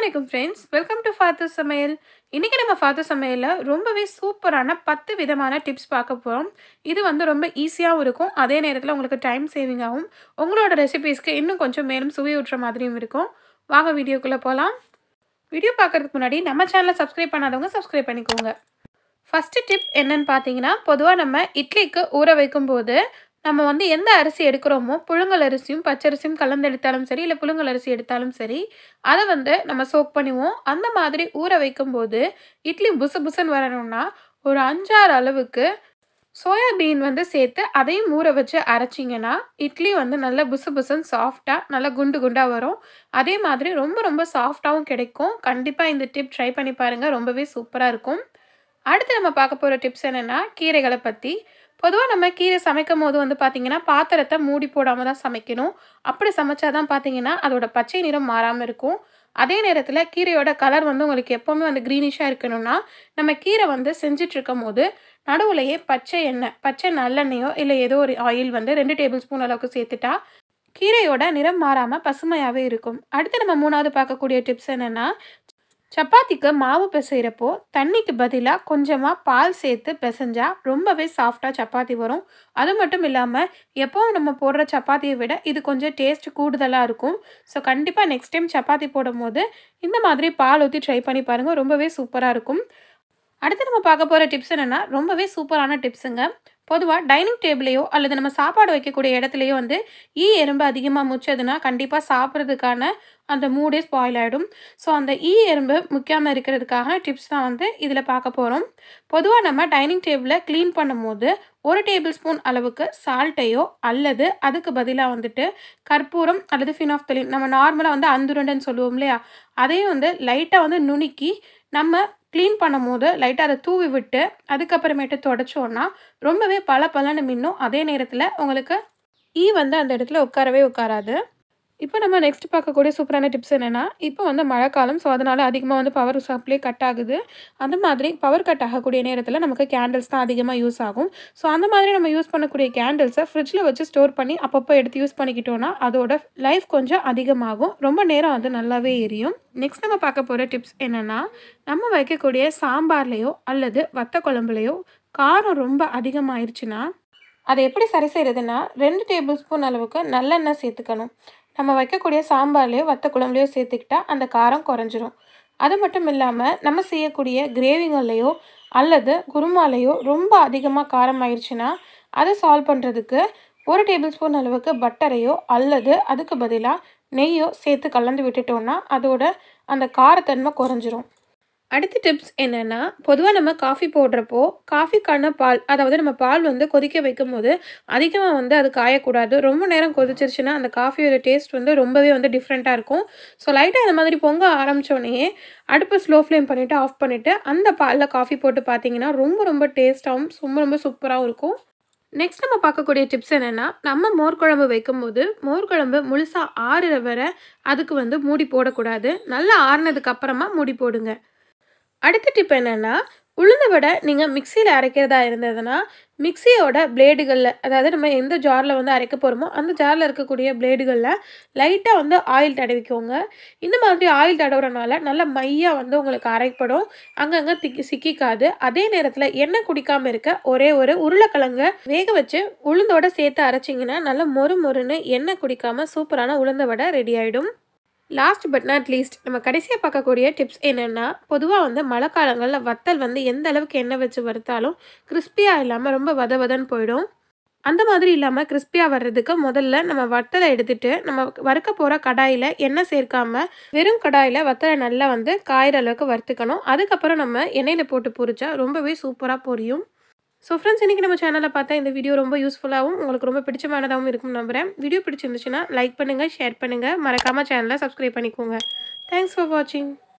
வலைக்கும் friends welcome to father சமையல் இன்றைக்கி நம்ம ஃபாதர் சமையலில் ரொம்பவே சூப்பரான பத்து விதமான டிப்ஸ் பார்க்க போகிறோம் இது வந்து ரொம்ப ஈஸியாகவும் இருக்கும் அதே நேரத்தில் உங்களுக்கு டைம் சேவிங் ஆகும் உங்களோட ரெசிபீஸ்க்கு இன்னும் கொஞ்சம் மேலும் சுவையூட்டுற மாதிரியும் இருக்கும் வாங்க வீடியோக்குள்ளே போகலாம் வீடியோ பார்க்குறதுக்கு முன்னாடி நம்ம சேனலை சப்ஸ்கிரைப் பண்ணாதவங்க சப்ஸ்கிரைப் பண்ணிக்கோங்க ஃபஸ்ட்டு டிப் என்னன்னு பார்த்தீங்கன்னா பொதுவாக நம்ம இட்லிக்கு ஊற வைக்கும்போது நம்ம வந்து எந்த அரிசி எடுக்கிறோமோ புழுங்கல் அரிசியும் பச்சரிசியும் கலந்து எடுத்தாலும் சரி இல்லை புழுங்கல் அரிசி எடுத்தாலும் சரி அதை வந்து நம்ம சோக் பண்ணுவோம் அந்த மாதிரி ஊற வைக்கும்போது இட்லி புசு புசுன்னு வரணும்னா ஒரு அஞ்சாறு அளவுக்கு சோயாபீன் வந்து சேர்த்து அதையும் ஊற வச்சு அரைச்சிங்கன்னா இட்லி வந்து நல்ல புசு புசுன்னு சாஃப்டாக நல்லா குண்டு குண்டாக வரும் அதே மாதிரி ரொம்ப ரொம்ப சாஃப்டாகவும் கிடைக்கும் கண்டிப்பாக இந்த டிப் ட்ரை பண்ணி பாருங்கள் ரொம்பவே சூப்பராக இருக்கும் அடுத்து நம்ம பார்க்க போகிற டிப்ஸ் என்னென்னா கீரைகளை பற்றி பொதுவாக நம்ம கீரை சமைக்கும் போது வந்து பார்த்திங்கன்னா பாத்திரத்தை மூடி போடாமல் தான் சமைக்கணும் அப்படி சமைச்சா தான் பார்த்தீங்கன்னா அதோட பச்சை நிறம் மாறாமல் இருக்கும் அதே நேரத்தில் கீரையோட கலர் வந்து உங்களுக்கு எப்போவுமே வந்து க்ரீனிஷாக இருக்கணும்னா நம்ம கீரை வந்து செஞ்சுட்டு இருக்கும் போது நடுவுலையே பச்சை எண்ணெய் பச்சை நல்லெண்ணெயோ இல்லை ஏதோ ஒரு ஆயில் வந்து ரெண்டு டேபிள் ஸ்பூன் அளவுக்கு சேர்த்துட்டா கீரையோட நிறம் மாறாமல் பசுமையாகவே இருக்கும் அடுத்து நம்ம மூணாவது பார்க்கக்கூடிய டிப்ஸ் என்னென்னா சப்பாத்திக்கு மாவு பிசைகிறப்போ தண்ணிக்கு பதிலாக கொஞ்சமாக பால் சேர்த்து பிசைஞ்சா ரொம்பவே சாஃப்டாக சப்பாத்தி வரும் அது மட்டும் இல்லாமல் எப்போவும் நம்ம போடுற சப்பாத்தியை விட இது கொஞ்சம் டேஸ்ட் கூடுதலாக இருக்கும் ஸோ கண்டிப்பாக நெக்ஸ்ட் டைம் சப்பாத்தி போடும் போது இந்த மாதிரி பால் ஊற்றி ட்ரை பண்ணி பாருங்கள் ரொம்பவே சூப்பராக இருக்கும் அடுத்து நம்ம பார்க்க போகிற டிப்ஸ் என்னென்னா ரொம்பவே சூப்பரான டிப்ஸுங்க பொதுவாக டைனிங் டேபிளையோ அல்லது நம்ம சாப்பாடு வைக்கக்கூடிய இடத்துலையோ வந்து ஈ எறும்பு அதிகமாக முச்சதுன்னா கண்டிப்பாக சாப்பிட்றதுக்கான அந்த மூடே ஸ்பாயில் ஆகிடும் ஸோ அந்த ஈ எறும்பு முக்கியமாக இருக்கிறதுக்காக டிப்ஸ் தான் வந்து இதில் பார்க்க போகிறோம் பொதுவாக நம்ம டைனிங் டேபிளை க்ளீன் பண்ணும்போது ஒரு டேபிள் ஸ்பூன் அளவுக்கு சால்ட்டையோ அல்லது அதுக்கு பதிலாக வந்துட்டு கற்பூரம் அல்லது ஃபினாஃப்தலின் நம்ம நார்மலாக வந்து அந்துருண்டன்னு சொல்லுவோம் இல்லையா அதையும் வந்து லைட்டாக வந்து நுணுக்கி நம்ம க்ளீன் பண்ணும் போது லைட்டாக அதை தூவி விட்டு அதுக்கப்புறமேட்டு தொடச்சோன்னா ரொம்பவே பல பலன்னு மின்னும் அதே நேரத்தில் உங்களுக்கு ஈ வந்து அந்த இடத்துல உட்காரவே உட்காராது இப்போ நம்ம நெக்ஸ்ட் பார்க்கக்கூடிய சூப்பரான டிப்ஸ் என்னென்னா இப்போ வந்து மழைக்காலம் ஸோ அதனால் அதிகமாக வந்து பவர் சப்ளை கட் ஆகுது அந்த மாதிரி பவர் கட் ஆகக்கூடிய நேரத்தில் நமக்கு கேண்டில்ஸ் தான் அதிகமாக யூஸ் ஆகும் ஸோ அந்த மாதிரி நம்ம யூஸ் பண்ணக்கூடிய கேண்டில்ஸை ஃப்ரிட்ஜில் வச்சு ஸ்டோர் பண்ணி அப்பப்போ எடுத்து யூஸ் பண்ணிக்கிட்டோன்னா அதோட லைஃப் கொஞ்சம் அதிகமாகும் ரொம்ப நேரம் அது நல்லாவே எரியும் நெக்ஸ்ட் நம்ம பார்க்க போகிற டிப்ஸ் என்னென்னா நம்ம வைக்கக்கூடிய சாம்பார்லேயோ அல்லது வத்த குழம்புலையோ காரம் ரொம்ப அதிகமாயிருச்சுன்னா அதை எப்படி சரி செய்கிறதுனா ரெண்டு டேபிள் ஸ்பூன் அளவுக்கு நல்லெண்ணெய் சேர்த்துக்கணும் நம்ம வைக்கக்கூடிய சாம்பார்லேயோ வத்த குழம்புலையோ சேர்த்துக்கிட்டா அந்த காரம் குறைஞ்சிரும் அது மட்டும் இல்லாமல் நம்ம செய்யக்கூடிய கிரேவிங்கள்லையோ அல்லது குருமாலையோ ரொம்ப அதிகமாக காரம் ஆயிடுச்சுன்னா அதை சால்வ் பண்ணுறதுக்கு ஒரு டேபிள் ஸ்பூன் அளவுக்கு பட்டரையோ அல்லது அதுக்கு பதிலாக நெய்யோ சேர்த்து கலந்து விட்டுட்டோன்னா அதோட அந்த காரத்தன்மை குறைஞ்சிரும் அடுத்த டிப்ஸ் என்னென்னா பொதுவாக நம்ம காஃபி போடுறப்போ காஃபிக்கான பால் அதாவது நம்ம பால் வந்து கொதிக்க வைக்கும் போது அதிகமாக வந்து அது காயக்கூடாது ரொம்ப நேரம் கொதிச்சிருச்சுன்னா அந்த காஃபியோட டேஸ்ட் வந்து ரொம்பவே வந்து டிஃப்ரெண்ட்டாக இருக்கும் ஸோ லைட்டாக இந்த மாதிரி பொங்க ஆரம்பித்தோடனே அடுப்பு ஸ்லோ ஃப்ளேம் பண்ணிவிட்டு ஆஃப் பண்ணிவிட்டு அந்த பாலில் காஃபி போட்டு பார்த்தீங்கன்னா ரொம்ப ரொம்ப டேஸ்ட்டாகவும் ரொம்ப ரொம்ப சூப்பராகவும் இருக்கும் நெக்ஸ்ட் நம்ம பார்க்கக்கூடிய டிப்ஸ் என்னென்னா நம்ம மோர் குழம்பு வைக்கும்போது மோர் குழம்பு முழுசாக ஆறுற வரை அதுக்கு வந்து மூடி போடக்கூடாது நல்லா ஆறுனதுக்கு அப்புறமா மூடி போடுங்க அடுத்த டிப் என்னென்னா உளுந்த வடை நீங்கள் மிக்சியில் அரைக்கிறதா இருந்ததுன்னா மிக்சியோட பிளேடுகளில் அதாவது நம்ம எந்த ஜாரில் வந்து அரைக்க போகிறோமோ அந்த ஜாரில் இருக்கக்கூடிய பிளேடுகளில் லைட்டாக வந்து ஆயில் தடவிக்கோங்க இந்த மாதிரி ஆயில் தடவுறனால நல்ல மையாக வந்து உங்களுக்கு அரைப்படும் அங்கங்கே திக்கி சிக்கிக்காது அதே நேரத்தில் எண்ணெய் குடிக்காமல் இருக்க ஒரே ஒரு உருளைக்கிழங்க வேக வச்சு உளுந்தோட சேர்த்து அரைச்சிங்கன்னா நல்லா மொறு மொறுன்னு எண்ணெய் குடிக்காமல் சூப்பரான உளுந்த வடை ரெடி ஆகிடும் லாஸ்ட் பட் நாட் லீஸ்ட் நம்ம கடைசியாக பார்க்கக்கூடிய டிப்ஸ் என்னென்னா பொதுவாக வந்து மழை காலங்களில் வத்தல் வந்து எந்த அளவுக்கு எண்ணெய் வச்சு வறுத்தாலும் கிறிஸ்பியாக இல்லாமல் ரொம்ப வத வதன்னு போயிடும் அந்த மாதிரி இல்லாமல் கிறிஸ்பியாக வர்றதுக்கு முதல்ல நம்ம வத்தலை எடுத்துட்டு நம்ம வறுக்க போகிற கடாயில் எண்ணெய் சேர்க்காம வெறும் கடாயில் வத்தலை நல்லா வந்து காயிற அளவுக்கு வறுத்துக்கணும் அதுக்கப்புறம் நம்ம எண்ணெயில் போட்டு பொரிச்சா ரொம்பவே சூப்பராக பொரியும் ஸோ ஃப்ரெண்ட்ஸ் இன்றைக்கி நம்ம சேனலில் பார்த்தா இந்த வீடியோ ரொம்ப யூஸ்ஃபுல்லாகவும் உங்களுக்கு ரொம்ப பிடிச்சமானதாகவும் இருக்கும் நம்புகிறேன் வீடியோ பிடிச்சிருந்துச்சுன்னா லைக் பண்ணுங்கள் ஷேர் பண்ணுங்கள் மறக்காமல் சேனலை சப்ஸ்கிரைப் பண்ணிக்கோங்க தேங்க்ஸ் ஃபார் வாட்சிங்